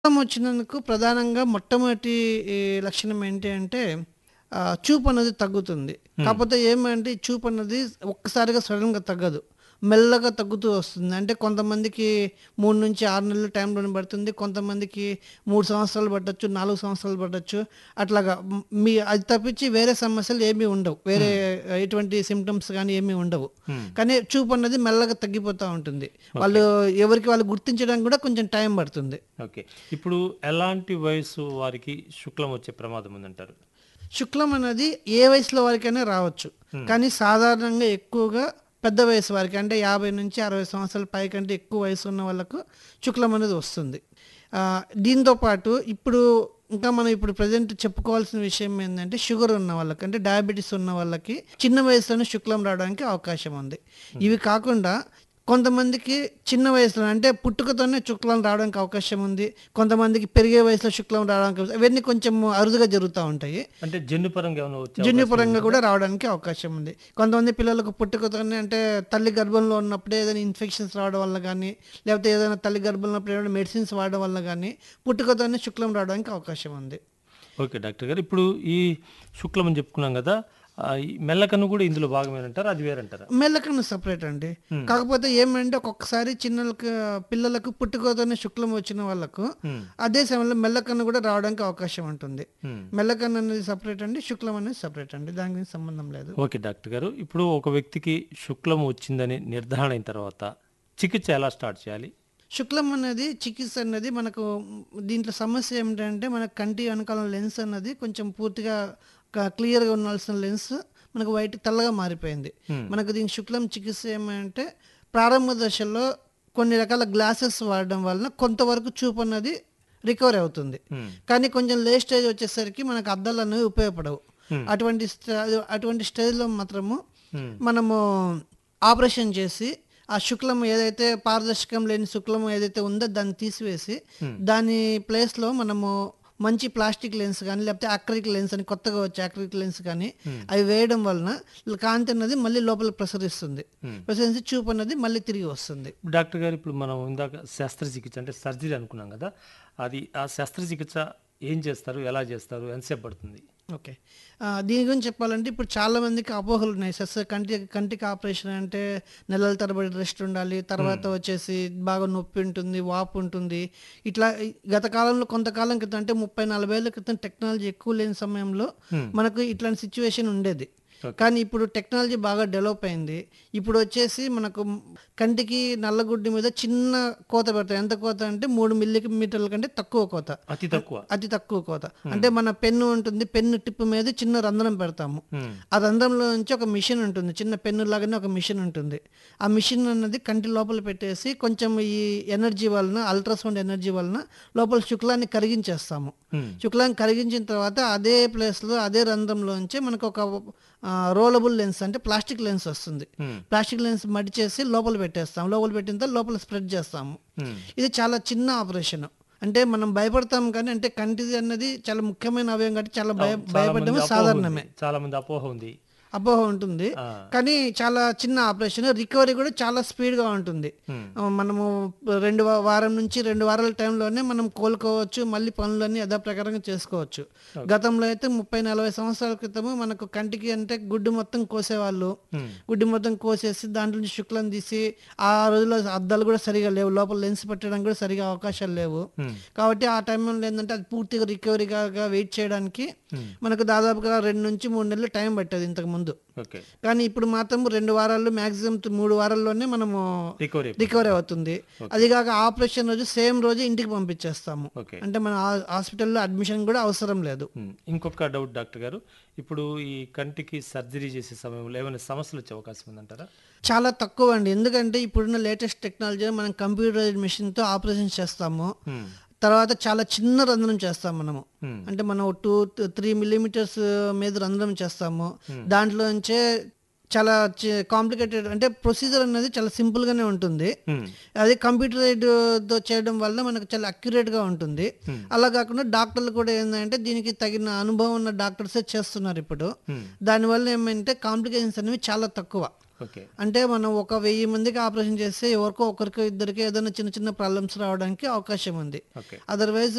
శుక్లం వచ్చినందుకు ప్రధానంగా మొట్టమొదటి ఈ లక్షణం ఏంటి అంటే ఆ, చూపు అన్నది తగ్గుతుంది కాకపోతే ఏమంటే ఈ చూపు అన్నది ఒక్కసారిగా సడన్గా తగ్గదు మెల్లగా తగ్గుతూ వస్తుంది అంటే కొంతమందికి మూడు నుంచి ఆరు నెలల టైంలోనే పడుతుంది కొంతమందికి మూడు సంవత్సరాలు పట్టొచ్చు నాలుగు సంవత్సరాలు పట్టొచ్చు అట్లాగా మ్, మీ అది తప్పించి వేరే సమస్యలు ఏమీ ఉండవు వేరే ఎటువంటి సిమ్టమ్స్ కానీ ఏమీ ఉండవు కానీ చూపు అన్నది మెల్లగా తగ్గిపోతూ ఉంటుంది వాళ్ళు ఎవరికి వాళ్ళు గుర్తించడానికి కూడా కొంచెం టైం పడుతుంది ఓకే ఇప్పుడు ఎలాంటి వయసు వారికి శుక్లం వచ్చే ప్రమాదం ఉందంటారు శుక్లం అనేది ఏ వయసులో వారికైనా రావచ్చు కానీ సాధారణంగా ఎక్కువగా పెద్ద వయసు వారికి అంటే యాభై నుంచి అరవై సంవత్సరాల పైకంటే ఎక్కువ వయసు ఉన్న వాళ్ళకు శుక్లం అనేది వస్తుంది ఆ, దీంతో పాటు ఇప్పుడు ఇంకా మనం ఇప్పుడు ప్రజెంట్ చెప్పుకోవాల్సిన విషయం ఏంటంటే షుగర్ ఉన్న వాళ్ళకి అంటే డయాబెటీస్ ఉన్న వాళ్ళకి చిన్న వయసులోనే శుక్లం రావడానికి అవకాశం ఉంది ఇవి కాకుండా కొంతమందికి చిన్న వయసులో అంటే పుట్టుకతోనే శుక్లం రావడానికి అవకాశం ఉంది కొంతమందికి పెరిగే వయసులో శుక్లం రావడానికి అవకాశం- ఇవన్నీ కొంచెం అరుదుగా జరుగుతూ ఉంటాయి అంటే జన్యుపరంగా ఏమైనా వచ్చే జన్యుపరంగా కూడా రావడానికి అవకాశం ఉంది కొంతమంది పిల్లలకు పుట్టుకతోనే అంటే తల్లి గర్భంలో ఉన్నప్పుడే ఏదైనా ఇన్ఫెక్షన్స్ రావడం వల్ల కానీ లేకపోతే ఏదైనా తల్లి గర్భంలో ఉన్నప్పుడు ఏదైనా మెడిసిన్స్ వాడడం వల్ల కానీ పుట్టుకతోనే శుక్లం రావడానికి అవకాశం ఉంది ఓకే డాక్టర్ గారు ఇప్పుడు ఈ శుక్లం అని చెప్పుకున్నాం కదా ఆ, ఈ మెల్లకన్ను కూడా ఇందులో భాగమేనంటారా అది వేరంటారా మెల్లకన్ను సపరేట్ అండి కాకపోతే ఏమంటే ఒక్కొక్కసారి చిన్నలకు పిల్లలకు పుట్టుకతోనే శుక్లం వచ్చిన వాళ్ళకు Hmm. అదే సమయంలో మెల్లకన్ను కూడా రావడానికి అవకాశం ఉంటుంది Hmm. మెల్లకన్ను అనేది సపరేట్ అండి శుక్లం అనేది సపరేట్ అండి దానికి దీనికి సంబంధం లేదు ఓకే డాక్టర్ గారు ఇప్పుడు ఒక వ్యక్తికి శుక్లం వచ్చిందని నిర్ధారణ అయిన తర్వాత చికిత్స ఎలా స్టార్ట్ చేయాలి శుక్లం అనేది చికిత్స అనేది మనకు దీంట్లో సమస్య ఏమిటంటే మన కంటి వెనకాల లెన్స్ అన్నది కొంచెం పూర్తిగా క- క్లియర్గా ఉండాల్సిన లెన్స్ మనకు వైట్ తెల్లగా మారిపోయింది మనకు దీనికి శుక్లం చికిత్స ఏమంటే ప్రారంభ దశలో కొన్ని రకాల గ్లాసెస్ వాడడం వలన కొంతవరకు చూపు అన్నది రికవర్ అవుతుంది Hmm. కానీ కొంచెం లే స్టేజ్ వచ్చేసరికి మనకు అద్దాలు అనేవి ఉపయోగపడవు అటువంటి స్ట- అటువంటి స్టేజ్లో మాత్రము Hmm. మనము ఆపరేషన్ చేసి ఆ శుక్లం ఏదైతే పారదర్శకం లేని శుక్లం ఏదైతే ఉందో దాన్ని తీసివేసి దాని ప్లేస్లో మనము మంచి ప్లాస్టిక్ లెన్స్ కానీ లేకపోతే అక్రిక్ లెన్స్ అని కొత్తగా వచ్చే అక్రిక్ లెన్స్ కానీ అవి వేయడం వలన కాంతి అన్నది మళ్ళీ లోపల ప్రసరిస్తుంది ప్రసరించి చూపు అన్నది మళ్ళీ తిరిగి వస్తుంది డాక్టర్ గారు ఇప్పుడు మనం ఇందాక శస్త్రచికిత్స అంటే సర్జరీ అనుకున్నాం కదా అది ఆ శస్త్రచికిత్స ఏం చేస్తారు ఎలా చేస్తారు ఎంతసేపు పడుతుంది ఓకే ఆ, దీని గురించి చెప్పాలంటే ఇప్పుడు చాలా మందికి అపోహలు ఉన్నాయి శస్త్ర కంటి కంటికి ఆపరేషన్ అంటే నెలల తరబడి రెస్ట్ ఉండాలి తర్వాత వచ్చేసి బాగా నొప్పి ఉంటుంది వాపు ఉంటుంది ఇట్లా ఈ గత కాలంలో కొంతకాలం క్రితం అంటే ముప్పై నలభై ఏళ్ళ క్రితం టెక్నాలజీ ఎక్కువ లేని సమయంలో మనకు ఇట్లాంటి సిచ్యువేషన్ ఉండేది కానీ ఇప్పుడు టెక్నాలజీ బాగా డెవలప్ అయింది ఇప్పుడు వచ్చేసి మనకు కంటికి నల్లగుడ్డి మీద చిన్న కోత పెడతాయి ఎంత కోత అంటే మూడు మిల్లీమీటర్ల కంటే తక్కువ కోత అతి తక్కువ అతి తక్కువ కోత అంటే మన పెన్ను ఉంటుంది పెన్ను టిప్ మీద చిన్న రంధ్రం పెడతాము Hmm. ఆ రంధ్రంలో నుంచి ఒక మిషన్ ఉంటుంది చిన్న పెన్ను లాగానే ఒక మిషన్ ఉంటుంది ఆ మిషన్ అన్నది కంటి లోపల పెట్టేసి కొంచెం ఈ ఎనర్జీ వలన అల్ట్రాసౌండ్ ఎనర్జీ వలన లోపల శుక్లాన్ని కరిగించేస్తాము Hmm. శుక్లాన్ని కరిగించిన తర్వాత అదే ప్లేస్లో అదే రంధ్రంలోంచి మనకు ఒక రోలబుల్ లెన్స్ అంటే ప్లాస్టిక్ లెన్స్ వస్తుంది Hmm. ప్లాస్టిక్ లెన్స్ మడిచేసి లోపల పెట్టేస్తాం లోపల పెట్టిన తర్వాత లోపల స్ప్రెడ్ చేస్తాము Hmm. ఇది చాలా చిన్న ఆపరేషన్ అంటే మనం భయపడతాం కానీ అంటే కంటిది అన్నది చాలా ముఖ్యమైన అవయవం కాబట్టి చాలా భయ చాలా భయపడమే మంది అపోహ సాధారణమే ఉంది. చాలా మంది అపోహ ఉంది అపోహ ఉంటుంది ఆ. కానీ చాలా చిన్న ఆపరేషన్ రికవరీ కూడా చాలా స్పీడ్గా ఉంటుంది Hmm. ఆ, మనము రెండు వా- వారం నుంచి రెండు వారాల టైంలోనే మనం కోలుకోవచ్చు మళ్ళీ పనులన్నీ యథాప్రకారంగా చేసుకోవచ్చు గతంలో అయితే ముప్పై నలభై సంవత్సరాల క్రితము మనకు కంటికి అంటే గుడ్డు మొత్తం కోసేవాళ్ళు Hmm. గుడ్డి మొత్తం కోసేసి దాంట్లో నుంచి శుక్లం తీసి ఆ రోజుల్లో అద్దాలు కూడా సరిగా లేవు లోపల లెన్స్ పెట్టడానికి కూడా సరిగా అవకాశాలు లేవు Hmm. కాబట్టి ఆ టైంలో ఏంటంటే అది పూర్తిగా రికవరీగా వెయిట్ చేయడానికి మనకు దాదాపుగా రెండు నుంచి మూడు నెలలు టైం పట్టేది ఇంతకు ముందు ఓకే కానీ ఇప్పుడు మాత్రం రెండు వారాల్లో మాక్సిమం మూడు వారాల్లోనే మనము రికవరీ రికవరీ అవుతుంది అది కాక ఆపరేషన్ రోజు సేమ్ రోజు ఇంటికి పంపించేస్తాము ఓకే అంటే మన ఆ- హాస్పిటల్లో అడ్మిషన్ కూడా అవసరం లేదు ఉమ్, ఇంకొక డౌట్ డాక్టర్ గారు ఇప్పుడు ఈ కంటికి సర్జరీ చేసే సమయంలో ఏమైనా సమస్యలు వచ్చే అవకాశం ఉందంటారా చాలా తక్కువ అండి ఎందుకంటే ఇప్పుడున్న లేటెస్ట్ టెక్నాలజీ మనం కంప్యూటరైజ్ మిషన్తో ఆపరేషన్ చేస్తాము ఉమ్, తర్వాత చాలా చిన్న రంధ్రం చేస్తాం మనము Hmm. అంటే మనం టూ త్రీ మిల్లీమీటర్స్ మీద రంధ్రం చేస్తాము దాంట్లో నుంచే చాలా కాంప్లికేటెడ్ అంటే ప్రొసీజర్ అనేది చాలా సింపుల్ గానే ఉంటుంది ఉమ్, అది కంప్యూటరైడ్ తో చేయడం వల్ల మనకు చాలా అక్యురేట్ గా ఉంటుంది అలా కాకుండా డాక్టర్లు కూడా ఏంటంటే దీనికి తగిన అనుభవం ఉన్న డాక్టర్సే చేస్తున్నారు ఇప్పుడు Hmm. దానివల్ల ఏమంటే కాంప్లికేషన్స్ అనేవి చాలా తక్కువ ఓకే అంటే మనం ఒక వెయ్యి మందికి ఆపరేషన్ చేస్తే ఎవరికో ఒకరికో ఇద్దరికి ఏదైనా చిన్న చిన్న ప్రాబ్లమ్స్ రావడానికి అవకాశం ఉంది ఓకే అదర్వైజ్